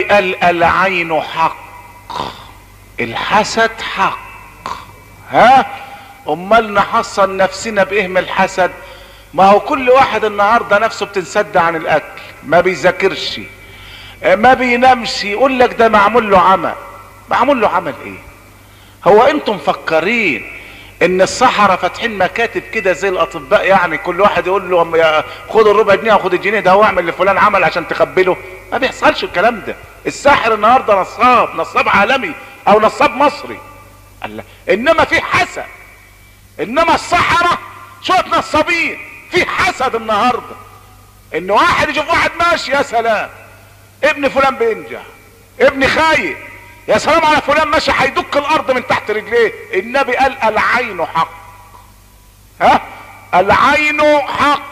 قال العين حق الحسد حق ها امال نحصن نفسنا بايه من الحسد ما هو كل واحد النهارده نفسه بتنسد عن الاكل ما بيذاكرش ما بينامش يقول لك ده معمول له عمل معمول له عمل ايه هو انتم مفكرين ان الصحراء فاتحين مكاتب كده زي الاطباء يعني كل واحد يقول له يا خد الربع جنيه وخد الجنيه ده هو اعمل لفلان عمل عشان تقبله ما بيحصلش الكلام ده الساحر النهارده نصاب نصاب عالمي او نصاب مصري الله انما في حسد انما الصحراء شويه نصابين في حسد النهارده ان واحد يشوف واحد ماشي يا سلام ابن فلان بينجح ابن خايف يا سلام على فلان ماشي هيدك الارض من تحت رجليه النبي قال العين حق ها العين حق